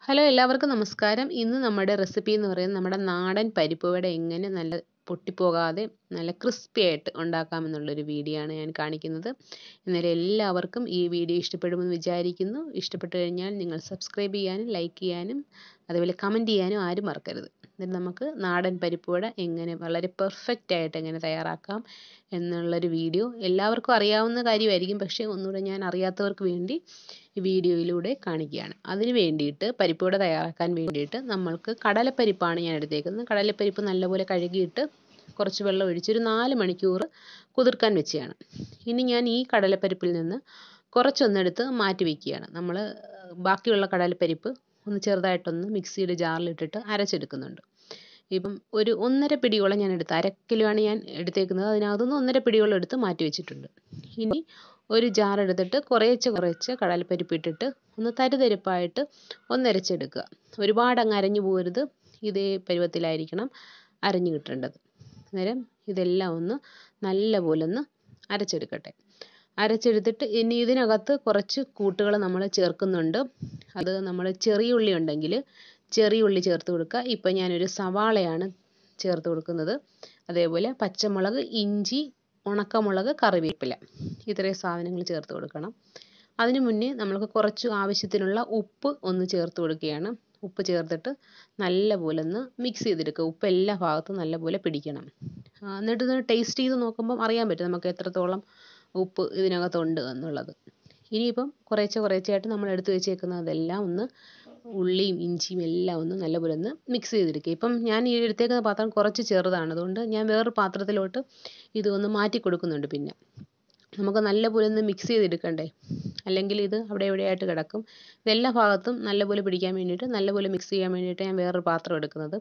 hello എല്ലാവർക്കും നമസ്കാരം ഇന്ന് നമ്മുടെ റെസിപ്പി എന്ന് പറയുന്നത് നമ്മുടെ നാടൻ പരിപ്പ് വട എങ്ങനെ നല്ല പൊട്ടിപ്പോകാതെ നല്ല ക്രിസ്പി ആയിട്ട് ഉണ്ടാക്കാമെന്നുള്ളൊരു വീഡിയോ ആണ് ഞാൻ കാണിക്കുന്നത് എന്നാലും എല്ലാവർക്കും ഈ വീഡിയോ ഇഷ്ടപ്പെടുമെന്ന് വിചാരിക്കുന്നു ഇഷ്ടപ്പെട്ടു കഴിഞ്ഞാൽ നിങ്ങൾ സബ്സ്ക്രൈബ് ചെയ്യാനും ലൈക്ക് ചെയ്യാനും അതുപോലെ കമൻറ്റ് ചെയ്യാനും ആരും മറക്കരുത് എന്നിട്ട് നമുക്ക് നാടൻ പരിപ്പ് വട എങ്ങനെ വളരെ പെർഫെക്റ്റ് ആയിട്ട് എങ്ങനെ തയ്യാറാക്കാം എന്നുള്ളൊരു വീഡിയോ എല്ലാവർക്കും അറിയാവുന്ന കാര്യമായിരിക്കും പക്ഷേ ഒന്നുകൂടെ ഞാൻ അറിയാത്തവർക്ക് വേണ്ടി ഈ വീഡിയോയിലൂടെ കാണിക്കുകയാണ് അതിന് വേണ്ടിയിട്ട് പരിപ്പ് വട തയ്യാറാക്കാൻ വേണ്ടിയിട്ട് നമ്മൾക്ക് കടലപ്പരിപ്പാണ് ഞാൻ എടുത്തേക്കുന്നത് കടലപ്പരിപ്പ് നല്ലപോലെ കഴുകിയിട്ട് കുറച്ച് വെള്ളം ഒഴിച്ച് ഒരു നാല് മണിക്കൂർ കുതിർക്കാൻ വെച്ചതാണ് ഇനി ഞാൻ ഈ കടലപ്പരിപ്പിൽ നിന്ന് കുറച്ചൊന്നെടുത്ത് മാറ്റി വയ്ക്കുകയാണ് നമ്മൾ ബാക്കിയുള്ള കടലപ്പരിപ്പ് ഒന്ന് ചെറുതായിട്ടൊന്ന് മിക്സിയുടെ ജാറിലിട്ടിട്ട് അരച്ചെടുക്കുന്നുണ്ട് ഇപ്പം ഒരു ഒന്നര പിടിയോളം ഞാൻ എടുത്ത് അര കിലോ ആണ് ഞാൻ എടുത്തേക്കുന്നത് അതിനകത്തുനിന്ന് ഒന്നര പിടിയോളം എടുത്ത് മാറ്റി വെച്ചിട്ടുണ്ട് ഇനി ഒരു ജാർ എടുത്തിട്ട് കുറേശ്ശെ കുറേശ്ശെ കടലപ്പരിപ്പ് ഇട്ടിട്ട് ഒന്ന് തരിതരിപ്പായിട്ട് ഒന്നരച്ചെടുക്കുക ഒരുപാട് അങ്ങ് അരഞ്ഞു പോകരുത് ഇതേ പരുവത്തിലായിരിക്കണം അരഞ്ഞു കിട്ടേണ്ടത് അന്നേരം ഇതെല്ലാം ഒന്ന് നല്ലപോലെ ഒന്ന് അരച്ചെടുക്കട്ടെ അരച്ചെടുത്തിട്ട് ഇനി ഇതിനകത്ത് കുറച്ച് കൂട്ടുകൾ നമ്മൾ ചേർക്കുന്നുണ്ട് അത് നമ്മൾ ചെറിയ ഉള്ളി ഉണ്ടെങ്കിൽ ചെറിയ ഉള്ളി ചേർത്ത് കൊടുക്കുക ഇപ്പം ഞാനൊരു സവാളയാണ് ചേർത്ത് കൊടുക്കുന്നത് അതേപോലെ പച്ചമുളക് ഇഞ്ചി ഉണക്കമുളക് കറിവേപ്പില ഇത്രയും സാധനങ്ങൾ ചേർത്ത് കൊടുക്കണം അതിന് മുന്നേ നമ്മൾക്ക് കുറച്ച് ആവശ്യത്തിനുള്ള ഉപ്പ് ഒന്ന് ചേർത്ത് കൊടുക്കുകയാണ് ഉപ്പ് ചേർത്തിട്ട് നല്ലപോലെ ഒന്ന് മിക്സ് ചെയ്തെടുക്കുക ഉപ്പ് എല്ലാ ഭാഗത്തും നല്ലപോലെ പിടിക്കണം എന്നിട്ട് ഇത് ടേസ്റ്റ് ചെയ്ത് നോക്കുമ്പം അറിയാൻ പറ്റും നമുക്ക് എത്രത്തോളം ഉപ്പ് ഇതിനകത്തുണ്ട് എന്നുള്ളത് ഇനിയിപ്പം കുറേശ്ശെ കുറേശ്ശെയായിട്ട് നമ്മൾ എടുത്ത് വെച്ചേക്കുന്നതെല്ലാം ഒന്ന് ഉള്ളിയും ഇഞ്ചിയും എല്ലാം ഒന്ന് നല്ലപോലെ ഒന്ന് മിക്സ് ചെയ്തെടുക്കുക ഇപ്പം ഞാൻ ഈ എടുത്തേക്കുന്ന പാത്രം കുറച്ച് ചെറുതാണ് അതുകൊണ്ട് ഞാൻ വേറൊരു പാത്രത്തിലോട്ട് ഇത് ഒന്ന് മാറ്റി കൊടുക്കുന്നുണ്ട് പിന്നെ നമുക്ക് നല്ലപോലെ ഒന്ന് മിക്സ് ചെയ്തെടുക്കണ്ടേ അല്ലെങ്കിൽ ഇത് അവിടെ എവിടെയായിട്ട് കിടക്കും ഇതെല്ലാ ഭാഗത്തും നല്ലപോലെ പിടിക്കാൻ വേണ്ടിയിട്ട് നല്ലപോലെ മിക്സ് ചെയ്യാൻ വേണ്ടിയിട്ട് ഞാൻ വേറൊരു പാത്രം എടുക്കുന്നത്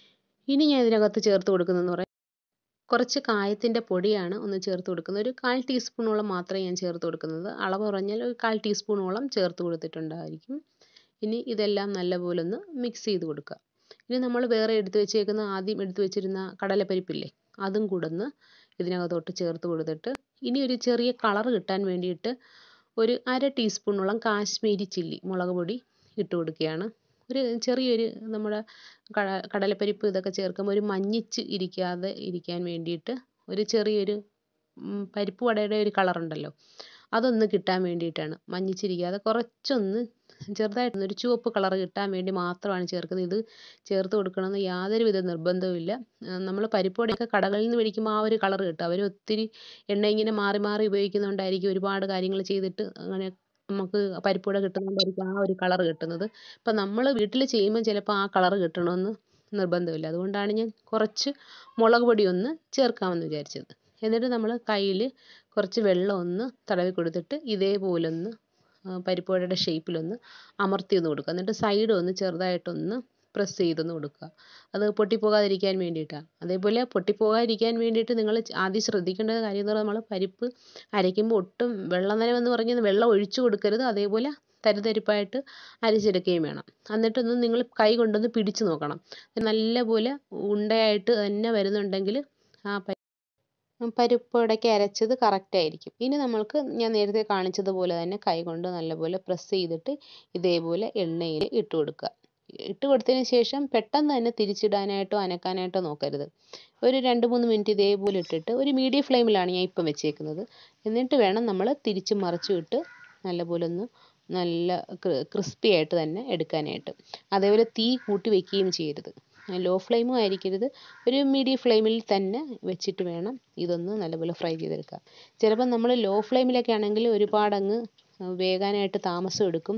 ഇനി ഞാൻ ഇതിനകത്ത് ചേർത്ത് കൊടുക്കുന്നതെന്ന് പറയാം കുറച്ച് കായത്തിൻ്റെ പൊടിയാണ് ഒന്ന് ചേർത്ത് കൊടുക്കുന്നത് ഒരു കാൽ ടീസ്പൂണോളം മാത്രമേ ഞാൻ ചേർത്ത് കൊടുക്കുന്നത് അളവ് പറഞ്ഞാൽ ഒരു കാൽ ടീസ്പൂണോളം ചേർത്ത് കൊടുത്തിട്ടുണ്ടായിരിക്കും ഇനി ഇതെല്ലാം നല്ലപോലെ ഒന്ന് മിക്സ് ചെയ്ത് കൊടുക്കുക ഇനി നമ്മൾ വേറെ എടുത്ത് വെച്ചേക്കുന്ന ആദ്യം എടുത്ത് വെച്ചിരുന്ന കടലപ്പരിപ്പില്ലേ അതും കൂടെ ഒന്ന് ഇതിനകത്തോട്ട് ചേർത്ത് കൊടുത്തിട്ട് ഇനി ഒരു ചെറിയ കളർ കിട്ടാൻ വേണ്ടിയിട്ട് ഒരു അര ടീസ്പൂണോളം കാശ്മീരി ചില്ലി മുളക് പൊടി ഇട്ട് കൊടുക്കുകയാണ് ഒരു ചെറിയൊരു നമ്മുടെ കട കടലപ്പരിപ്പ് ഇതൊക്കെ ചേർക്കുമ്പോൾ ഒരു മഞ്ഞിച്ച് ഇരിക്കാതെ ഇരിക്കാൻ വേണ്ടിയിട്ട് ഒരു ചെറിയൊരു പരിപ്പ് വടയുടെ ഒരു കളറുണ്ടല്ലോ അതൊന്ന് കിട്ടാൻ വേണ്ടിയിട്ടാണ് മഞ്ഞിച്ചിരിക്കാതെ കുറച്ചൊന്ന് ചെറുതായിട്ടൊന്ന് ഒരു ചുവപ്പ് കളർ കിട്ടാൻ വേണ്ടി മാത്രമാണ് ചേർക്കുന്നത് ഇത് ചേർത്ത് കൊടുക്കണമെന്ന് യാതൊരുവിധ നിർബന്ധവുമില്ല നമ്മൾ പരിപ്പുവടയൊക്കെ കടകളിൽ നിന്ന് മേടിക്കുമ്പോൾ ആ ഒരു കളർ കിട്ടും അവർ ഒത്തിരി എണ്ണ ഇങ്ങനെ മാറി മാറി ഉപയോഗിക്കുന്നതുകൊണ്ടായിരിക്കും ഒരുപാട് കാര്യങ്ങൾ ചെയ്തിട്ട് അങ്ങനെ നമുക്ക് പരിപ്പുവട കിട്ടുന്നതുകൊണ്ടായിരിക്കും ആ ഒരു കളർ കിട്ടുന്നത് ഇപ്പം നമ്മൾ വീട്ടിൽ ചെയ്യുമ്പോൾ ചിലപ്പോൾ ആ കളർ കിട്ടണമെന്ന് നിർബന്ധമില്ല അതുകൊണ്ടാണ് ഞാൻ കുറച്ച് മുളക് പൊടി ഒന്ന് ചേർക്കാമെന്ന് വിചാരിച്ചത് എന്നിട്ട് നമ്മൾ കയ്യിൽ കുറച്ച് വെള്ളം ഒന്ന് തടവി കൊടുത്തിട്ട് ഇതേപോലെ ഒന്ന് പരിപ്പുവടയുടെ ഷേപ്പിലൊന്ന് അമർത്തി ഒന്ന് കൊടുക്കുക എന്നിട്ട് സൈഡ് ഒന്ന് ചെറുതായിട്ടൊന്ന് പ്രസ് ചെയ്തൊന്ന് കൊടുക്കുക അത് പൊട്ടിപ്പോകാതിരിക്കാൻ വേണ്ടിയിട്ടാണ് അതേപോലെ പൊട്ടിപ്പോകാതിരിക്കാൻ വേണ്ടിയിട്ട് നിങ്ങൾ ആദ്യം ശ്രദ്ധിക്കേണ്ട കാര്യം എന്ന് പറഞ്ഞാൽ നമ്മൾ പരിപ്പ് അരയ്ക്കുമ്പോൾ ഒട്ടും വെള്ളം നനവെന്ന് പറഞ്ഞാൽ വെള്ളം ഒഴിച്ചു കൊടുക്കരുത് അതേപോലെ തരിതരിപ്പായിട്ട് അരച്ചെടുക്കുകയും വേണം എന്നിട്ടൊന്ന് നിങ്ങൾ കൈ കൊണ്ടൊന്ന് പിടിച്ച് നോക്കണം നല്ലപോലെ ഉണ്ടയായിട്ട് തന്നെ വരുന്നുണ്ടെങ്കിൽ ആ പരിപ്പുവടയ്ക്ക് അരച്ചത് കറക്റ്റ് ആയിരിക്കും ഇനി നമ്മൾക്ക് ഞാൻ നേരത്തെ കാണിച്ചതുപോലെ തന്നെ കൈ കൊണ്ട് നല്ലപോലെ പ്രസ് ചെയ്തിട്ട് ഇതേപോലെ എണ്ണയിൽ ഇട്ട് കൊടുക്കുക ഇട്ട് കൊടുത്തതിന് ശേഷം പെട്ടെന്ന് തന്നെ തിരിച്ചിടാനായിട്ടോ അനക്കാനായിട്ടോ നോക്കരുത് ഒരു രണ്ട് മൂന്ന് മിനിറ്റ് ഇതേപോലെ ഇട്ടിട്ട് ഒരു മീഡിയം ഫ്ലെയിമിലാണ് ഞാൻ ഇപ്പം വെച്ചേക്കുന്നത് എന്നിട്ട് വേണം നമ്മൾ തിരിച്ചും മറിച്ചും ഇട്ട് നല്ലപോലെ ഒന്ന് നല്ല ക്രിസ്പി ആയിട്ട് തന്നെ എടുക്കാനായിട്ട് അതേപോലെ തീ കൂട്ടി വെക്കുകയും ചെയ്യരുത് ലോ ഫ്ലെയിമും ആയിരിക്കരുത് ഒരു മീഡിയം ഫ്ലെയിമിൽ തന്നെ വെച്ചിട്ട് വേണം ഇതൊന്ന് നല്ലപോലെ ഫ്രൈ ചെയ്തെടുക്കാൻ ചിലപ്പോൾ നമ്മൾ ലോ ഫ്ലെയിമിലൊക്കെ ആണെങ്കിൽ ഒരുപാടങ്ങ് വേകാനായിട്ട് താമസം എടുക്കും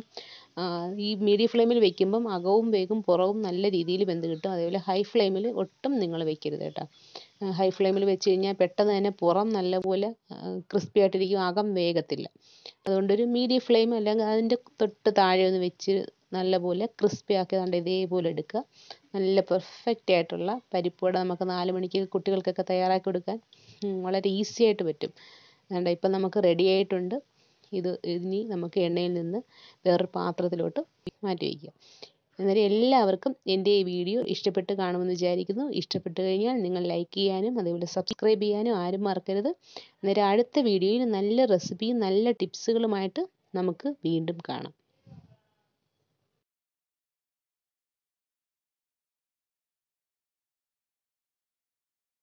ഈ മീഡിയം ഫ്ലെയിമിൽ വെക്കുമ്പം അകവും വേഗം പുറവും നല്ല രീതിയിൽ വെന്ത് കിട്ടും അതേപോലെ ഹൈ ഫ്ലെയിമിൽ ഒട്ടും നിങ്ങൾ വെക്കരുത് കേട്ടോ ഹൈ ഫ്ലെയിമിൽ വെച്ച് കഴിഞ്ഞാൽ പെട്ടെന്ന് തന്നെ പുറം നല്ലപോലെ ക്രിസ്പി ആയിട്ടിരിക്കും അകം വേഗത്തില്ല അതുകൊണ്ടൊരു മീഡിയം ഫ്ലെയിം അല്ലെങ്കിൽ അതിൻ്റെ തൊട്ട് താഴെ ഒന്ന് വെച്ച് നല്ലപോലെ ക്രിസ്പി ആക്കി കണ്ട് ഇതേപോലെ എടുക്കുക നല്ല പെർഫെക്റ്റ് ആയിട്ടുള്ള പരിപ്പുവട നമുക്ക് നാല് മണിക്ക് കുട്ടികൾക്കൊക്കെ തയ്യാറാക്കി കൊടുക്കാൻ വളരെ ഈസി ആയിട്ട് പറ്റും അതുകൊണ്ട് ഇപ്പം നമുക്ക് റെഡി ആയിട്ടുണ്ട് ഇത് ഇനി നമുക്ക് എണ്ണയിൽ നിന്ന് വേറൊരു പാത്രത്തിലോട്ട് മാറ്റി വയ്ക്കുക അന്നേരം എല്ലാവർക്കും എൻ്റെ ഈ വീഡിയോ ഇഷ്ടപ്പെട്ട് കാണുമെന്ന് വിചാരിക്കുന്നു ഇഷ്ടപ്പെട്ട് കഴിഞ്ഞാൽ നിങ്ങൾ ലൈക്ക് ചെയ്യാനും അതേപോലെ സബ്സ്ക്രൈബ് ചെയ്യാനും ആരും മറക്കരുത് അന്നേരം അടുത്ത വീഡിയോയിൽ നല്ല റെസിപ്പിയും നല്ല ടിപ്സുകളുമായിട്ട് നമുക്ക് വീണ്ടും കാണാം